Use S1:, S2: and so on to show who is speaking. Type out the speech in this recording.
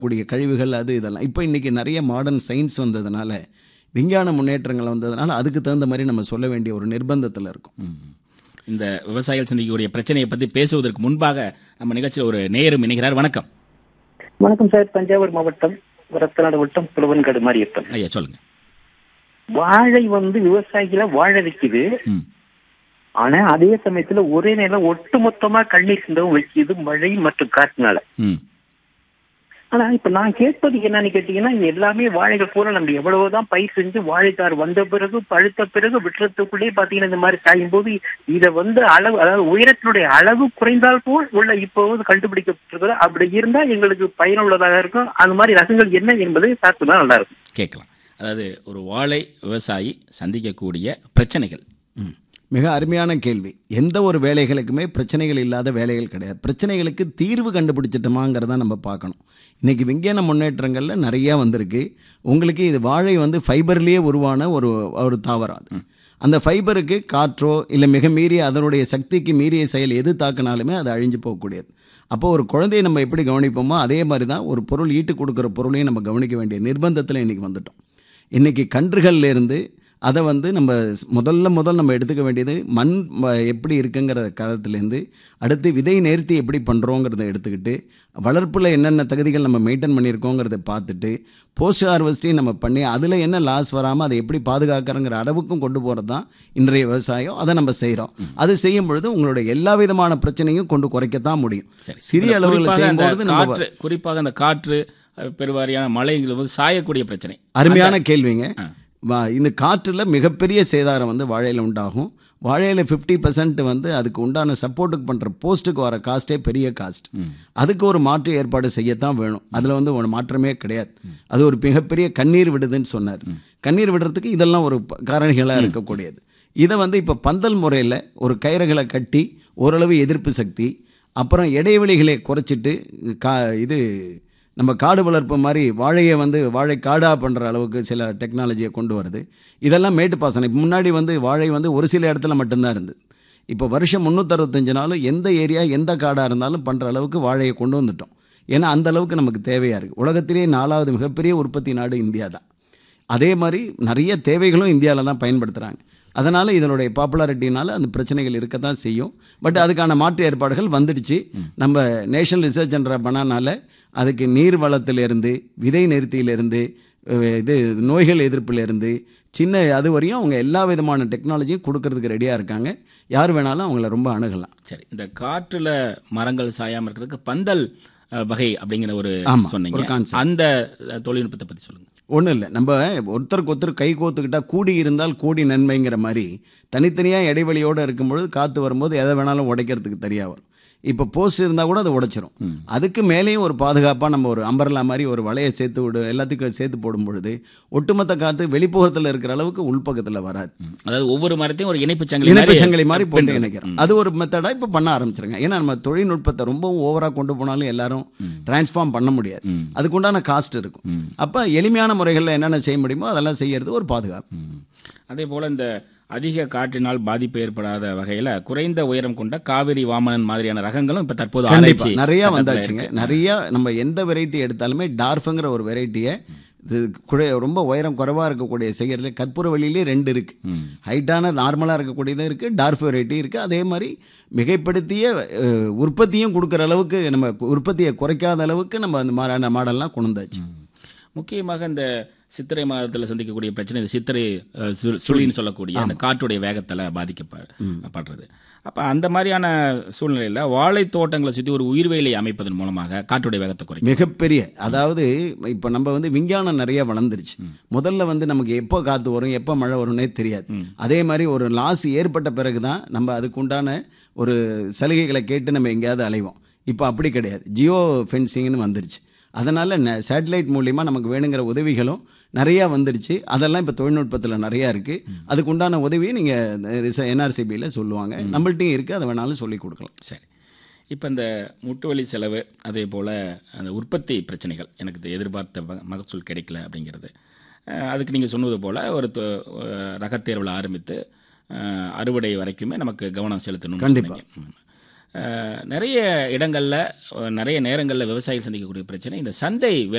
S1: கூடிய கழிவுகள் அது இதெல்லாம் இப்போ இன்றைக்கி நிறைய மாடர்ன் சயின்ஸ் வந்ததுனால விஞ்ஞான முன்னேற்றங்கள் வந்ததுனால அதுக்கு தகுந்த மாதிரி நம்ம சொல்ல வேண்டிய ஒரு நிர்பந்தத்தில் இருக்கும்
S2: ம். இந்த விவசாயிகள் சந்திக்கக்கூடிய பிரச்சனையை பற்றி பேசுவதற்கு முன்பாக நம்ம நிகழ்ச்சியில் ஒரு நேயரும் இணைகிறார் வணக்கம்
S3: வணக்கம் சார் தஞ்சாவூர் மாவட்டம் ரத்தநாடு வட்டம் புலவன்காடு மாரியப்பன்
S2: ஐயா சொல்லுங்க
S3: வாழை வந்து விவசாயிகளை வாழ வைக்குது
S2: ம்
S3: ஆனா அதே சமயத்துல ஒரே நேரம் ஒட்டுமொத்தமா கண்ணீர் சிந்தவும் வைக்குது மழை மற்றும் காற்றுனால
S2: ம்
S3: ஆனா இப்ப நான் கேட்பது என்னன்னு கேட்டீங்கன்னா இது எல்லாமே வாழைகள் பூரா நம்ம எவ்வளவுதான் பயிர் செஞ்சு வாழைத்தார் வந்த பிறகு பழுத்த பிறகு விட்டுறதுக்குள்ளே பாத்தீங்கன்னா இந்த மாதிரி காயும் போது இத வந்து அளவு அதாவது உயரத்தினுடைய அளவு குறைந்தால் போல் உள்ள இப்போது கண்டுபிடிக்கப்பட்டிருக்கிறது அப்படி இருந்தா எங்களுக்கு பயனுள்ளதாக இருக்கும் அந்த மாதிரி ரகங்கள் என்ன என்பதை பார்த்துதான் நல்லா இருக்கும்
S2: கேட்கலாம் அதாவது ஒரு வாழை விவசாயி சந்திக்கக்கூடிய பிரச்சனைகள்
S1: ம். மிக அருமையான கேள்வி எந்த ஒரு வேலைகளுக்குமே பிரச்சனைகள் இல்லாத வேலைகள் கிடையாது பிரச்சனைகளுக்கு தீர்வு கண்டுபிடிச்சிட்டோமாங்கிறத நம்ம பார்க்கணும் இன்றைக்கி விஞ்ஞான முன்னேற்றங்களில் நிறையா வந்திருக்கு உங்களுக்கு இது வாழை வந்து ஃபைபர்லேயே உருவான ஒரு ஒரு தாவரம் அது அந்த ஃபைபருக்கு காற்றோ இல்லை மிக மீறிய அதனுடைய சக்திக்கு மீறிய செயல் எது தாக்கினாலுமே அது அழிஞ்சு போகக்கூடியது அப்போ ஒரு குழந்தையை நம்ம எப்படி கவனிப்போமோ அதே மாதிரி தான் ஒரு பொருள் ஈட்டு கொடுக்குற பொருளையும் நம்ம கவனிக்க வேண்டிய நிர்பந்தத்தில் இன்றைக்கி வந்துட்டோம் இன்றைக்கி கன்றுகள்ல இருந்து அதை வந்து நம்ம ஸ்- முதல்ல முதல் நம்ம எடுத்துக்க வேண்டியது மண் ம- எப்படி இருக்குங்கிற காலத்துலேருந்து அடுத்து விதை நேர்த்தி எப்படி பண்ணுறோங்கிறத எடுத்துக்கிட்டு வளர்ப்பில் என்னென்ன தகுதிகள் நம்ம மெயின்டைன் பண்ணியிருக்கோங்கிறத பார்த்துட்டு போஸ்ட் ஹார்வெஸ்டையும் நம்ம பண்ணி அதில் என்ன லாஸ் வராமல் அதை எப்படி பாதுகாக்கிறங்கிற அளவுக்கும் கொண்டு போகிறது தான் இன்றைய விவசாயம் அதை நம்ம செய்கிறோம் அது செய்யும் பொழுது உங்களுடைய எல்லா விதமான பிரச்சனையும் கொண்டு குறைக்கத்தான் முடியும்
S2: சரி
S1: சிறிய
S2: இந்த
S1: அளவில்
S2: குறிப்பாக அந்த
S1: செய்யும்பொழுது நம்ம
S2: காற்று குறிப்பாக அந்த காற்று அஹ், பெருவாரியான மழைகள் வந்து சாயக்கூடிய பிரச்சனை
S1: அருமையான கேள்விங்க
S2: ஆ.
S1: வா- இந்த காற்றில் மிகப்பெரிய சேதாரம் வந்து வாழையில் உண்டாகும் வாழையில் ஃபிஃப்டி பர்சன்ட் வந்து அதுக்கு உண்டான சப்போர்ட்டுக்கு பண்ணுற போஸ்ட்டுக்கு வர காஸ்ட்டே பெரிய காஸ்ட் அதுக்கு ஒரு மாற்று ஏற்பாடு செய்யத்தான் வேணும் அதில் வந்து ஒரு மாற்றமே கிடையாது அது ஒரு மிகப்பெரிய கண்ணீர் விடுதுன்னு சொன்னார் கண்ணீர் விடுறதுக்கு இதெல்லாம் ஒரு காரணிகளாக இருக்கக்கூடியது இதை வந்து இப்போ பந்தல் முறையில் ஒரு கயிறுகளை கட்டி ஓரளவு எதிர்ப்பு சக்தி அப்புறம் இடைவெளிகளை குறைச்சிட்டு கா இது நம்ம காடு வளர்ப்பு மாதிரி வாழையை வந்து வாழை காடாக பண்ணுற அளவுக்கு சில டெக்னாலஜியை கொண்டு வருது இதெல்லாம் மேட்டுப்பாசனம் இப்போ முன்னாடி வந்து வாழை வந்து ஒரு சில இடத்துல மட்டும்தான் இருந்தது இப்போ வருஷம் முந்நூற்றறுபத்தஞ்சு நாளும் எந்த ஏரியா எந்த காடாக இருந்தாலும் பண்ணுற அளவுக்கு வாழையை கொண்டு வந்துட்டோம் ஏன்னா அந்த அளவுக்கு நமக்கு தேவையாக இருக்குது உலகத்திலேயே நாலாவது மிகப்பெரிய உற்பத்தி நாடு இந்தியா தான் அதே மாதிரி நிறைய தேவைகளும் இந்தியாவில் தான் பயன்படுத்துகிறாங்க அதனால் இதனுடைய பாப்புலாரிட்டினால அந்த பிரச்சனைகள் இருக்க தான் செய்யும் பட் அதுக்கான மாற்று ஏற்பாடுகள் வந்துடுச்சு நம்ம நேஷனல் ரிசர்ச் என்ற பனானால அதுக்கு நீர் வளத்திலிருந்து விதை நிறுத்தியிலிருந்து அஹ், இது நோய்கள் எதிர்ப்பிலிருந்து சின்ன அது வரையும் அவங்க எல்லா விதமான டெக்னாலஜியும் கொடுக்கறதுக்கு ரெடியாக இருக்காங்க யார் வேணாலும் அவங்கள ரொம்ப அணுகலாம்
S2: சரி இந்த காற்றுல மரங்கள் சாயாம இருக்கிறதுக்கு பந்தல் அஹ், வகை அப்படிங்கிற ஒரு
S1: ஆமா, ஒரு
S2: சொன்னீங்க
S1: concept.
S2: அந்த அஹ், தொழில்நுட்பத்தை பத்தி சொல்லுங்க
S1: ஒன்றும் இல்லை நம்ம ஒருத்தருக்கு ஒருத்தர் கை கோத்துக்கிட்டா கூடி இருந்தால் கூடி நன்மைங்கிற மாதிரி தனித்தனியாக இடைவெளியோடு இருக்கும்பொழுது காற்று வரும்போது எதை வேணாலும் உடைக்கிறதுக்கு தெரியா வரும் இப்போ போஸ்ட் இருந்தால் கூட அதை உடைச்சிரும் அதுக்கு மேலேயும் ஒரு பாதுகாப்பாக நம்ம ஒரு அம்பர்லா மாதிரி ஒரு வலையை சேர்த்து விடு எல்லாத்துக்கும் சேர்த்து போடும் பொழுது ஒட்டுமொத்த காற்று வெளிப்புறத்தில் இருக்கிற அளவுக்கு உள்பக்கத்தில் வராது
S2: ம். அதாவது ஒவ்வொரு மரத்தையும் ஒரு இணைப்பு சங்கிலி
S1: இணைப்பு
S2: மாதிரி
S1: சங்கிலி மாதிரி போட்டு
S2: பின்னுறது.
S1: இணைக்கிறோம் அது ஒரு மெத்தடாக இப்போ பண்ண ஆரம்பிச்சிருங்க ஏன்னா நம்ம தொழில்நுட்பத்தை ரொம்பவும் ஓவராக கொண்டு போனாலும் எல்லாரும் டிரான்ஸ்ஃபார்ம் பண்ண முடியாது
S2: ம்.
S1: அதுக்குண்டான காஸ்ட் இருக்கும் அப்போ எளிமையான முறைகளில் என்னென்ன செய்ய முடியுமோ அதெல்லாம் செய்யறது ஒரு பாதுகாப்பு
S2: ம். அதே போல இந்த அதிக காற்றினால் பாதிப்பு ஏற்படாத வகையில குறைந்த உயரம் கொண்ட காவிரி வாமனன் மாதிரியான ரகங்களும் இப்ப தற்போது
S1: கண்டிப்பா
S2: ஆராய்ச்சி
S1: நிறைய
S2: கட்டத்துல
S1: வந்தாச்சுங்க
S2: இருக்கு.
S1: நிறைய நம்ம எந்த வெரைட்டி எடுத்தாலுமே டார்ஃபுங்கிற ஒரு வெரைட்டியை இது குறை ரொம்ப உயரம் குறைவாக இருக்கக்கூடிய செய்கிறதுல கற்பூர வழியிலே ரெண்டு இருக்கு
S2: ம்.
S1: ஹைட்டான நார்மலாக இருக்கக்கூடியதும் இருக்கு டார்ஃப் வெரைட்டி இருக்கு அதே மாதிரி மிகைப்படுத்திய அஹ், உற்பத்தியும் கொடுக்குற அளவுக்கு நம்ம உற்பத்தியை குறைக்காத அளவுக்கு நம்ம அந்த மாதிரியான மாடல்லாம் கொண்டு வந்தாச்சு
S2: முக்கியமாக இந்த சித்திரை மாதத்தில் சந்திக்கக்கூடிய பிரச்சனை இந்த சித்திரை அஹ், சு- சுழின்னு சொல்லக்கூடிய அந்த காற்றுடைய வேகத்தில் பாதிக்கப்படுறது அப்போ அந்த மாதிரியான சூழ்நிலையில் வாழை தோட்டங்களை சுற்றி ஒரு உயிர்வேலி அமைப்பதன் மூலமாக காற்றுடைய வேகத்தை குறைக்கும்
S1: மிகப்பெரிய அதாவது இப்போ நம்ம வந்து விஞ்ஞானம் நிறைய வளர்ந்துருச்சு முதல்ல வந்து நமக்கு எப்போ காற்று வரும் எப்போ மழை வரும்னே தெரியாது அதே மாதிரி ஒரு லாஸ் ஏற்பட்ட பிறகு தான் நம்ம அதுக்கு உண்டான ஒரு சலுகைகளை கேட்டு நம்ம எங்கேயாவது அலைவோம் இப்போ அப்படி கிடையாது ஜியோ ஃபென்சிங்னு வந்துருச்சு அதனால் சேட்டலைட் மூலிமா நமக்கு வேணுங்கிற உதவிகளும் நிறையா வந்துருச்சு அதெல்லாம் இப்போ தொழில்நுட்பத்தில் நிறையா இருக்குது அதுக்கு உண்டான உதவியை நீங்கள் என்ஆர்சிபியில் சொல்லுவாங்க நம்மள்ட்டையும் இருக்குது அதை வேணாலும் சொல்லி கொடுக்கலாம்
S2: சரி இப்போ இந்த முட்டு வலி செலவு அதே போல் அந்த உற்பத்தி பிரச்சனைகள் எனக்கு இது எதிர்பார்த்த ம- மகசூல் கிடைக்கல அப்படிங்கிறது அஹ், அதுக்கு நீங்கள் சொன்னது போல் ஒரு தொ- அஹ், ரகத்தேர்வில் ஆரம்பித்து அஹ், அறுவடை வரைக்குமே நமக்கு கவனம் செலுத்தணும்
S1: கண்டிப்பா.
S2: அஹ், நிறைய இடங்களில் நிறைய நேரங்களில் விவசாயிகள் சந்திக்கக்கூடிய பிரச்சனை இந்த சந்தை